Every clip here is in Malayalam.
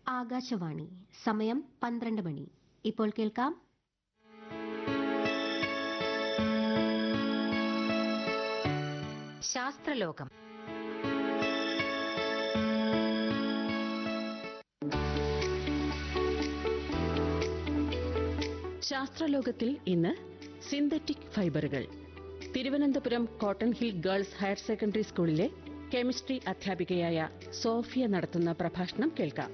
ആകാശവാണി സമയം പന്ത്രണ്ട് മണി ഇപ്പോൾ കേൾക്കാം ശാസ്ത്രലോകം ശാസ്ത്രലോകത്തിൽ ഇന്ന് സിന്തറ്റിക് ഫൈബറുകൾ Thiruvananthapuram cotton hill girls higher secondary സ്കൂളിലെ കെമിസ്ട്രി അധ്യാപികയായ സോഫിയ നടത്തുന്ന പ്രഭാഷണം കേൾക്കാം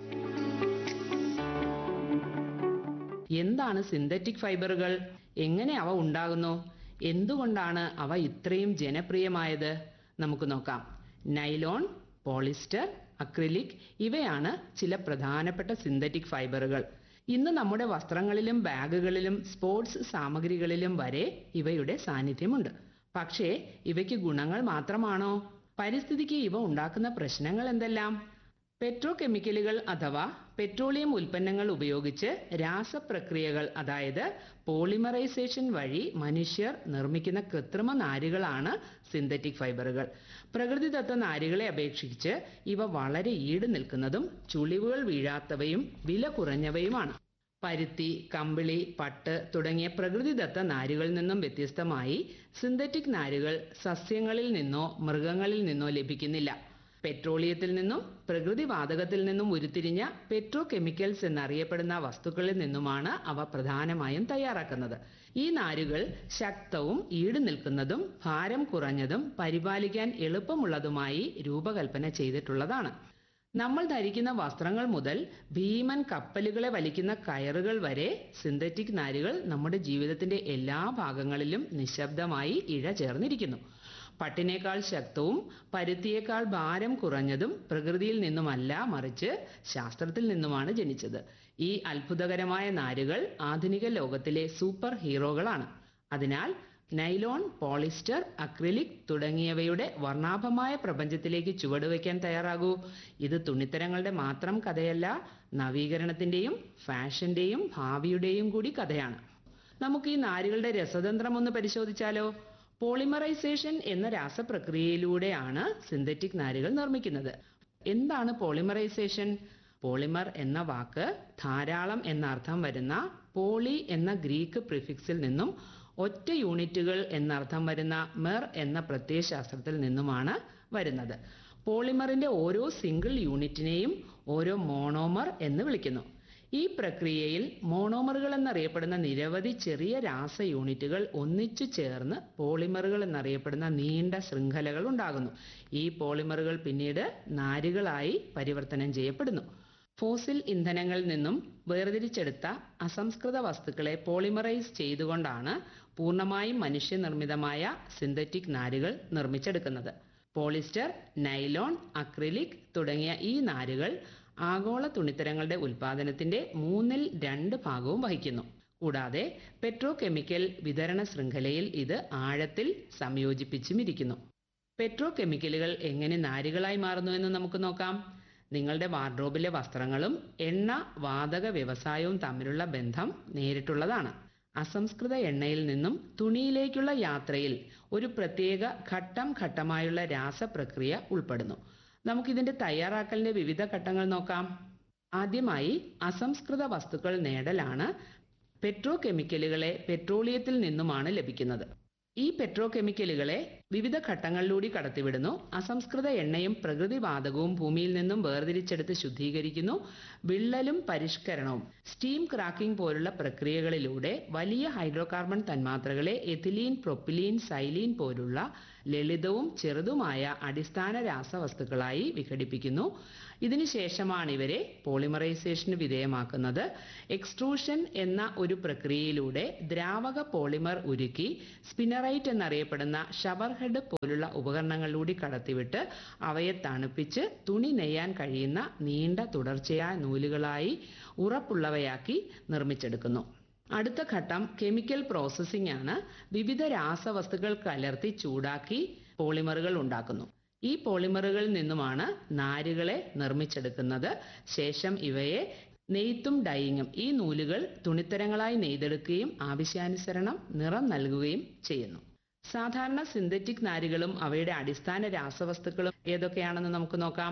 എന്താണ് സിന്തറ്റിക് ഫൈബറുകൾ എങ്ങനെ അവ ഉണ്ടാകുന്നു എന്തുകൊണ്ടാണ് അവ ഇത്രയും ജനപ്രിയമായത് നമുക്ക് നോക്കാം നൈലോൺ പോളിസ്റ്റർ അക്രിലിക് ഇവയാണ് ചില പ്രധാനപ്പെട്ട സിന്തറ്റിക് ഫൈബറുകൾ ഇന്ന് നമ്മുടെ വസ്ത്രങ്ങളിലും ബാഗുകളിലും സ്പോർട്സ് സാമഗ്രികളിലും വരെ ഇവയുടെ സാന്നിധ്യമുണ്ട് പക്ഷേ ഇവയ്ക്ക് ഗുണങ്ങൾ മാത്രമാണോ പരിസ്ഥിതിക്ക് ഇവ ഉണ്ടാക്കുന്ന പ്രശ്നങ്ങൾ എന്തെല്ലാം പെട്രോ കെമിക്കലുകൾ അഥവാ പെട്രോളിയം ഉൽപ്പന്നങ്ങൾ ഉപയോഗിച്ച് രാസപ്രക്രിയകൾ അതായത് പോളിമറൈസേഷൻ വഴി മനുഷ്യർ നിർമ്മിക്കുന്ന കൃത്രിമ നാരുകളാണ് സിന്തറ്റിക് ഫൈബറുകൾ പ്രകൃതിദത്ത നാരുകളെ അപേക്ഷിച്ച് ഇവ വളരെ ഈട് നിൽക്കുന്നതും ചുളിവുകൾ വീഴാത്തവയും വില കുറഞ്ഞവയുമാണ് പരുത്തി കമ്പിളി പട്ട് തുടങ്ങിയ പ്രകൃതിദത്ത നാരുകളിൽ നിന്നും വ്യത്യസ്തമായി സിന്തറ്റിക് നാരുകൾ സസ്യങ്ങളിൽ നിന്നോ മൃഗങ്ങളിൽ നിന്നോ ലഭിക്കുന്നില്ല പെട്രോളിയത്തിൽ നിന്നും പ്രകൃതി വാതകത്തിൽ നിന്നും ഉരുത്തിരിഞ്ഞ പെട്രോ കെമിക്കൽസ് എന്നറിയപ്പെടുന്ന വസ്തുക്കളിൽ നിന്നുമാണ് അവ പ്രധാനമായും തയ്യാറാക്കുന്നത് ഈ നാരുകൾ ശക്തവും ഈട് നിൽക്കുന്നതും ഭാരം കുറഞ്ഞതും പരിപാലിക്കാൻ എളുപ്പമുള്ളതുമായി രൂപകൽപ്പന ചെയ്തിട്ടുള്ളതാണ് നമ്മൾ ധരിക്കുന്ന വസ്ത്രങ്ങൾ മുതൽ ഭീമൻ കപ്പലുകളെ വലിക്കുന്ന കയറുകൾ വരെ സിന്തറ്റിക് നാരുകൾ നമ്മുടെ ജീവിതത്തിന്റെ എല്ലാ ഭാഗങ്ങളിലും നിശബ്ദമായി ഇഴ ചേർന്നിരിക്കുന്നു പട്ടിനേക്കാൾ ശക്തവും പരുത്തിയേക്കാൾ ഭാരം കുറഞ്ഞതും പ്രകൃതിയിൽ നിന്നുമല്ല മറിച്ച് ശാസ്ത്രത്തിൽ നിന്നുമാണ് ജനിച്ചത് ഈ അത്ഭുതകരമായ നാരുകൾ ആധുനിക ലോകത്തിലെ സൂപ്പർ ഹീറോകളാണ് അതിനാൽ നൈലോൺ പോളിസ്റ്റർ അക്രിലിക് തുടങ്ങിയവയുടെ വർണ്ണാഭമായ പ്രപഞ്ചത്തിലേക്ക് ചുവടുവയ്ക്കാൻ തയ്യാറാകൂ ഇത് തുണിത്തരങ്ങളുടെ മാത്രം കഥയല്ല നവീകരണത്തിന്റെയും ഫാഷന്റെയും ഭാവിയുടെയും കൂടി കഥയാണ് നമുക്ക് ഈ നാരുകളുടെ രസതന്ത്രം ഒന്ന് പരിശോധിച്ചാലോ പോളിമറൈസേഷൻ എന്ന രാസപ്രക്രിയയിലൂടെയാണ് സിന്തറ്റിക് നാരുകൾ നിർമ്മിക്കുന്നത് എന്താണ് പോളിമറൈസേഷൻ പോളിമർ എന്ന വാക്ക് ധാരാളം എന്ന അർത്ഥം വരുന്ന പോളി എന്ന ഗ്രീക്ക് പ്രിഫിക്സിൽ നിന്നും ഒറ്റ യൂണിറ്റുകൾ എന്നർത്ഥം വരുന്ന മെർ എന്ന പ്രത്യയശാസ്ത്രത്തിൽ നിന്നുമാണ് വരുന്നത് പോളിമറിന്റെ ഓരോ സിംഗിൾ യൂണിറ്റിനെയും ഓരോ മോണോമർ എന്ന് വിളിക്കുന്നു ഈ പ്രക്രിയയിൽ മോണോമറുകൾ എന്നറിയപ്പെടുന്ന നിരവധി ചെറിയ രാസ യൂണിറ്റുകൾ ഒന്നിച്ചു ചേർന്ന് പോളിമറുകൾ എന്നറിയപ്പെടുന്ന നീണ്ട ശൃംഖലകൾ ഉണ്ടാകുന്നു ഈ പോളിമറുകൾ പിന്നീട് നാരുകളായി പരിവർത്തനം ചെയ്യപ്പെടുന്നു ഫോസിൽ ഇന്ധനങ്ങളിൽ നിന്നും വേർതിരിച്ചെടുത്ത അസംസ്കൃത വസ്തുക്കളെ പോളിമറൈസ് ചെയ്തുകൊണ്ടാണ് പൂർണ്ണമായും മനുഷ്യനിർമ്മിതമായ സിന്തറ്റിക് നാരുകൾ നിർമ്മിച്ചെടുക്കുന്നത് പോളിസ്റ്റർ നൈലോൺ അക്രിലിക് തുടങ്ങിയ ഈ നാരുകൾ ആഗോള തുണിത്തരങ്ങളുടെ ഉൽപാദനത്തിന്റെ മൂന്നിൽ രണ്ട് ഭാഗവും വഹിക്കുന്നു കൂടാതെ പെട്രോ കെമിക്കൽ വിതരണ ശൃംഖലയിൽ ഇത് ആഴത്തിൽ സംയോജിപ്പിച്ചും ഇരിക്കുന്നു പെട്രോ കെമിക്കലുകൾ എങ്ങനെ നാരുകളായി മാറുന്നു എന്ന് നമുക്ക് നോക്കാം നിങ്ങളുടെ വാർഡ്രോബിലെ വസ്ത്രങ്ങളും എണ്ണ വാതക വ്യവസായവും തമ്മിലുള്ള ബന്ധം നേരിട്ടുള്ളതാണ് അസംസ്കൃത എണ്ണയിൽ നിന്നും തുണിയിലേക്കുള്ള യാത്രയിൽ ഒരു പ്രത്യേക ഘട്ടം ഘട്ടമായുള്ള രാസപ്രക്രിയ ഉൾപ്പെടുന്നു നമുക്കിതിന്റെ തയ്യാറാക്കലിന്റെ വിവിധ ഘട്ടങ്ങൾ നോക്കാം ആദ്യമായി അസംസ്കൃത വസ്തുക്കൾ നേടലാണ് പെട്രോ കെമിക്കലുകളെ പെട്രോളിയത്തിൽ നിന്നുമാണ് ലഭിക്കുന്നത് ഈ പെട്രോ കെമിക്കലുകളെ വിവിധ ഘട്ടങ്ങളിലൂടെ കടത്തിവിടുന്നു അസംസ്കൃത എണ്ണയും പ്രകൃതിവാതകവും ഭൂമിയിൽ നിന്നും വേർതിരിച്ചെടുത്ത് ശുദ്ധീകരിക്കുന്നു വിള്ളലും പരിഷ്കരണവും സ്റ്റീം ക്രാക്കിംഗ് പോലുള്ള പ്രക്രിയകളിലൂടെ വലിയ ഹൈഡ്രോകാർബൺ തന്മാത്രകളെ എഥിലീൻ പ്രൊപ്പിലീൻ സൈലീൻ പോലുള്ള ലളിതവും ചെറുതുമായ അടിസ്ഥാന രാസവസ്തുക്കളായി വിഘടിപ്പിക്കുന്നു ഇതിനുശേഷമാണ് ഇവരെ പോളിമറൈസേഷന് വിധേയമാക്കുന്നത് എക്സ്ട്രൂഷൻ എന്ന ഒരു പ്രക്രിയയിലൂടെ ദ്രാവക പോളിമർ ഉരുക്കി സ്പിനറൈറ്റ് എന്നറിയപ്പെടുന്ന ഷവർ ഹെഡ് പോലുള്ള ഉപകരണങ്ങളിലൂടെ കടത്തിവിട്ട് അവയെ തണുപ്പിച്ച് തുണി നെയ്യാൻ കഴിയുന്ന നീണ്ട തുടർച്ചയായ നൂലുകളായി ഉറപ്പുള്ളവയാക്കി നിർമ്മിച്ചെടുക്കുന്നു അടുത്ത ഘട്ടം കെമിക്കൽ പ്രോസസ്സിംഗ് ആണ് വിവിധ രാസവസ്തുക്കൾ കലർത്തി ചൂടാക്കി പോളിമറുകൾ ഉണ്ടാക്കുന്നു ഈ പോളിമറുകളിൽ നിന്നുമാണ് നാരുകളെ നിർമ്മിച്ചെടുക്കുന്നത് ശേഷം ഇവയെ നെയ്ത്തും ഡൈയിങ്ങും ഈ നൂലുകൾ തുണിത്തരങ്ങളായി നെയ്തെടുക്കുകയും ആവശ്യാനുസരണം നിറം നൽകുകയും ചെയ്യുന്നു സാധാരണ സിന്തറ്റിക് നാരുകളും അവയുടെ അടിസ്ഥാന രാസവസ്തുക്കളും ഏതൊക്കെയാണെന്ന് നമുക്ക് നോക്കാം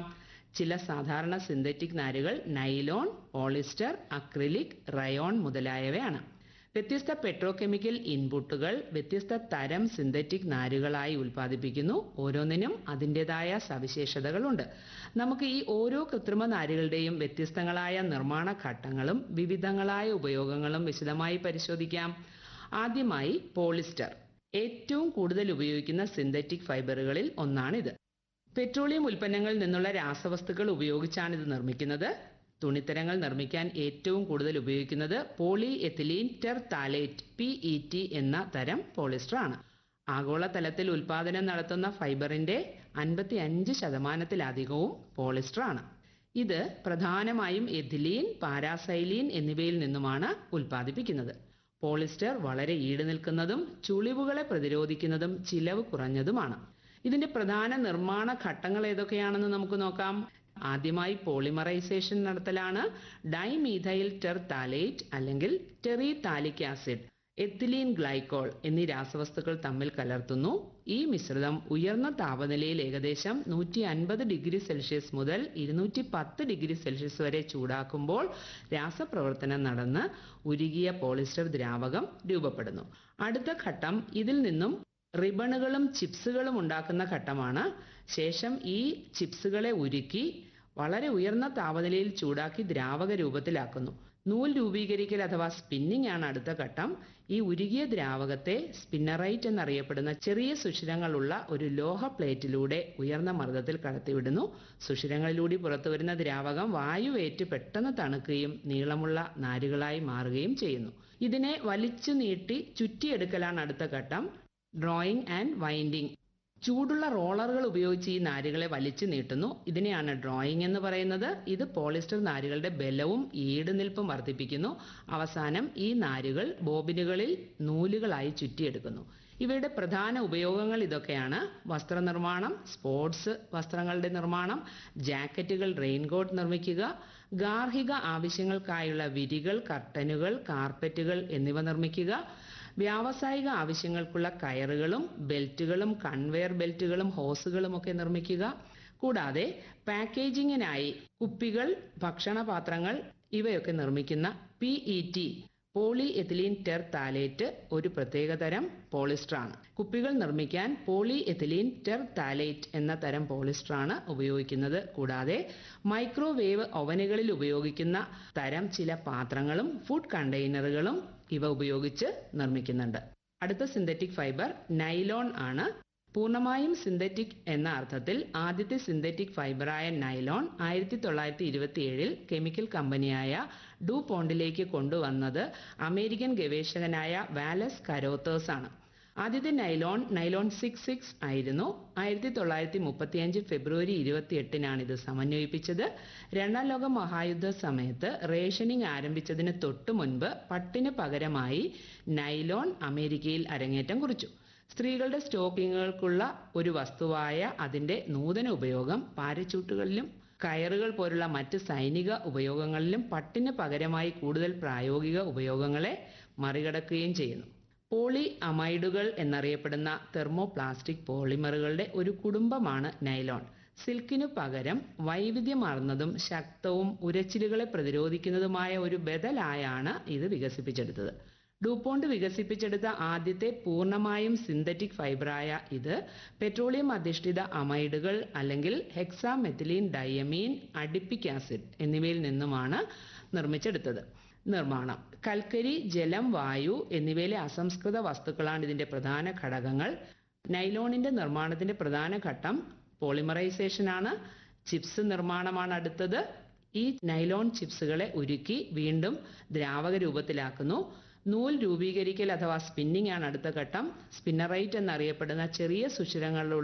ചില സാധാരണ സിന്തറ്റിക് നാരുകൾ നൈലോൺ പോളിസ്റ്റർ അക്രിലിക് റയോൺ മുതലായവയാണ് വ്യത്യസ്ത പെട്രോകെമിക്കൽ ഇൻപുട്ടുകൾ വ്യത്യസ്ത തരം സിന്തറ്റിക് നാരുകളായി ഉൽപ്പാദിപ്പിക്കുന്നു ഓരോന്നിനും അതിൻ്റെതായ സവിശേഷതകളുണ്ട് നമുക്ക് ഈ ഓരോ കൃത്രിമ നാരുകളുടെയും വ്യത്യസ്തങ്ങളായ നിർമ്മാണ ഘട്ടങ്ങളും വിവിധങ്ങളായ ഉപയോഗങ്ങളും വിശദമായി പരിശോധിക്കാം ആദ്യമായി പോളിസ്റ്റർ ഏറ്റവും കൂടുതൽ ഉപയോഗിക്കുന്ന സിന്തറ്റിക് ഫൈബറുകളിൽ ഒന്നാണിത് പെട്രോളിയം ഉൽപ്പന്നങ്ങളിൽ നിന്നുള്ള രാസവസ്തുക്കൾ ഉപയോഗിച്ചാണ് ഇത് നിർമ്മിക്കുന്നത് തുണിത്തരങ്ങൾ നിർമ്മിക്കാൻ ഏറ്റവും കൂടുതൽ ഉപയോഗിക്കുന്നത് polyethylene terephthalate P E T എന്ന തരം പോളിസ്റ്റർ ആണ് ആഗോളതലത്തിൽ ഉൽപാദനം നടത്തുന്ന ഫൈബറിന്റെ അൻപത്തി അഞ്ച് ശതമാനത്തിലധികവും പോളിസ്റ്റർ ആണ് ഇത് പ്രധാനമായും എഥിലീൻ പാരാസൈലീൻ എന്നിവയിൽ നിന്നുമാണ് ഉൽപ്പാദിപ്പിക്കുന്നത് പോളിസ്റ്റർ വളരെ ഈട് നിൽക്കുന്നതും ചുളിവുകളെ പ്രതിരോധിക്കുന്നതും ചിലവ് കുറഞ്ഞതുമാണ് ഇതിന്റെ പ്രധാന നിർമ്മാണ ഘട്ടങ്ങൾ ഏതൊക്കെയാണെന്ന് നമുക്ക് നോക്കാം ആദ്യമായി പോളിമറൈസേഷൻ നടത്തലാണ് ഡൈമീഥൈൽ ടെർതാലേറ്റ് അല്ലെങ്കിൽ ടെറിതാലിക് ആസിഡ് എത്തിലീൻ ഗ്ലൈക്കോൾ എന്നീ രാസവസ്തുക്കൾ തമ്മിൽ കലർത്തുന്നു ഈ മിശ്രിതം ഉയർന്ന താപനിലയിൽ ഏകദേശം നൂറ്റി അൻപത് ഡിഗ്രി സെൽഷ്യസ് മുതൽ ഇരുന്നൂറ്റി പത്ത് ഡിഗ്രി സെൽഷ്യസ് വരെ ചൂടാക്കുമ്പോൾ രാസപ്രവർത്തനം നടന്ന് ഉരുകിയ പോളിസ്റ്റർ ദ്രാവകം രൂപപ്പെടുന്നു അടുത്ത ഘട്ടം ഇതിൽ നിന്നും റിബണുകളും ചിപ്സുകളും ഉണ്ടാക്കുന്ന ഘട്ടമാണ് ശേഷം ഈ ചിപ്സുകളെ ഉരുക്കി വളരെ ഉയർന്ന താപനിലയിൽ ചൂടാക്കി ദ്രാവക രൂപത്തിലാക്കുന്നു നൂൽ രൂപീകരിക്കൽ അഥവാ സ്പിന്നിംഗ് ആണ് അടുത്ത ഘട്ടം ഈ ഉരുകിയ ദ്രാവകത്തെ സ്പിന്നറൈറ്റ് എന്നറിയപ്പെടുന്ന ചെറിയ സുഷിരങ്ങളുള്ള ഒരു ലോഹ പ്ലേറ്റിലൂടെ ഉയർന്ന മർദ്ദത്തിൽ കടത്തിവിടുന്നു സുഷിരങ്ങളിലൂടെ പുറത്തുവരുന്ന ദ്രാവകം വായുവേറ്റ് പെട്ടെന്ന് തണുക്കുകയും നീളമുള്ള നാരുകളായി മാറുകയും ചെയ്യുന്നു ഇതിനെ വലിച്ചു നീട്ടി ചുറ്റിയെടുക്കലാണ് അടുത്ത ഘട്ടം ഡ്രോയിങ് ആൻഡ് വൈൻഡിങ് ചൂടുള്ള റോളറുകൾ ഉപയോഗിച്ച് ഈ നാരുകളെ വലിച്ചു നീട്ടുന്നു ഇതിനെയാണ് ഡ്രോയിങ് എന്ന് പറയുന്നത് ഇത് പോളിസ്റ്റർ നാരുകളുടെ ബലവും ഈടുനിൽപ്പും വർദ്ധിപ്പിക്കുന്നു അവസാനം ഈ നാരുകൾ ബോബിനുകളിൽ നൂലുകളായി ചുറ്റിയെടുക്കുന്നു ഇവയുടെ പ്രധാന ഉപയോഗങ്ങൾ ഇതൊക്കെയാണ് വസ്ത്രനിർമ്മാണം സ്പോർട്സ് വസ്ത്രങ്ങളുടെ നിർമ്മാണം ജാക്കറ്റുകൾ റെയിൻകോട്ട് നിർമ്മിക്കുക ഗാർഹിക ആവശ്യങ്ങൾക്കായുള്ള വിരികൾ കർട്ടനുകൾ കാർപ്പറ്റുകൾ എന്നിവ നിർമ്മിക്കുക വ്യാവസായിക ആവശ്യങ്ങൾക്കുള്ള കയറുകളും ബെൽറ്റുകളും കൺവെയർ ബെൽറ്റുകളും ഹോസുകളും ഒക്കെ നിർമ്മിക്കുക കൂടാതെ പാക്കേജിങ്ങിനായി കുപ്പികൾ ഭക്ഷണപാത്രങ്ങൾ ഇവയൊക്കെ നിർമ്മിക്കുന്ന P E T polyethylene terephthalate ഒരു പ്രത്യേകതരം പോളിസ്റ്ററാണ് കുപ്പികൾ നിർമ്മിക്കാൻ പോളി എഥിലീൻ ടെർ താലേറ്റ് എന്ന തരം പോളിസ്റ്ററാണ് ഉപയോഗിക്കുന്നത് കൂടാതെ മൈക്രോവേവ് ഓവനുകളിൽ ഉപയോഗിക്കുന്ന തരം ചില പാത്രങ്ങളും ഫുഡ് കണ്ടെയ്നറുകളും ഇവ ഉപയോഗിച്ച് നിർമ്മിക്കുന്നുണ്ട് അടുത്ത സിന്തറ്റിക് ഫൈബർ നൈലോൺ ആണ് പൂർണ്ണമായും സിന്തറ്റിക് എന്ന അർത്ഥത്തിൽ ആദ്യത്തെ സിന്തറ്റിക് ഫൈബറായ നൈലോൺ ആയിരത്തി തൊള്ളായിരത്തി ഇരുപത്തിയേഴിൽ കെമിക്കൽ കമ്പനിയായ ഡു പോണ്ടിലേക്ക് കൊണ്ടുവന്നത് അമേരിക്കൻ ഗവേഷകനായ വാലസ് കരോത്തേഴ്സ് ആണ് ആദ്യത്തെ നൈലോൺ നൈലോൺ സിക്സ് സിക്സ് ആയിരുന്നു ആയിരത്തി തൊള്ളായിരത്തി മുപ്പത്തിയഞ്ച് ഫെബ്രുവരി ഇരുപത്തിയെട്ടിനാണ് ഇത് സമന്വയിപ്പിച്ചത് രണ്ടാം ലോക മഹായുദ്ധ സമയത്ത് റേഷനിങ് ആരംഭിച്ചതിന് തൊട്ടു മുൻപ് പട്ടിന് പകരമായി നൈലോൺ അമേരിക്കയിൽ അരങ്ങേറ്റം കുറിച്ചു സ്ത്രീകളുടെ സ്റ്റോക്കിങ്ങുകൾക്കുള്ള ഒരു വസ്തുവായ അതിന്റെ നൂതന ഉപയോഗം പാരച്ചൂട്ടുകളിലും കയറുകൾ പോലുള്ള മറ്റ് സൈനിക ഉപയോഗങ്ങളിലും പട്ടിന് പകരമായി കൂടുതൽ പ്രായോഗിക ഉപയോഗങ്ങളെ മറികടക്കുകയും ചെയ്യുന്നു പോളി അമൈഡുകൾ എന്നറിയപ്പെടുന്ന തെർമോപ്ലാസ്റ്റിക് പോളിമറുകളുടെ ഒരു കുടുംബമാണ് നൈലോൺ സിൽക്കിനു പകരം വൈവിധ്യമാർന്നതും ശക്തവും ഉരച്ചിലുകളെ പ്രതിരോധിക്കുന്നതുമായ ഒരു ബദലായാണ് ഇത് വികസിപ്പിച്ചെടുത്തത് ഡൂപോണ്ട് വികസിപ്പിച്ചെടുത്ത ആദ്യത്തെ പൂർണ്ണമായും സിന്തറ്റിക് ഫൈബറായ ഇത് പെട്രോളിയം അധിഷ്ഠിത അമൈഡുകൾ അല്ലെങ്കിൽ ഹെക്സാമെത്തിലീൻ ഡയമീൻ അഡിപ്പിക് ആസിഡ് എന്നിവയിൽ നിന്നുമാണ് നിർമ്മിച്ചെടുത്തത് നിർമ്മാണം കൽക്കരി ജലം വായു എന്നിവയിലെ അസംസ്കൃത വസ്തുക്കളാണ് ഇതിന്റെ പ്രധാന ഘടകങ്ങൾ നൈലോണിന്റെ നിർമ്മാണത്തിന്റെ പ്രധാന ഘട്ടം പോളിമറൈസേഷൻ ആണ് ചിപ്സ് നിർമ്മാണമാണ് അടുത്തത് ഈ നൈലോൺ ചിപ്സുകളെ ഉരുക്കി വീണ്ടും ദ്രാവക രൂപത്തിലാക്കുന്നു നൂൽ രൂപീകരിക്കൽ അഥവാ സ്പിന്നിംഗ് ആണ് അടുത്ത ഘട്ടം സ്പിന്നറൈറ്റ് എന്നറിയപ്പെടുന്ന ചെറിയ സുഷിരങ്ങളുള്ള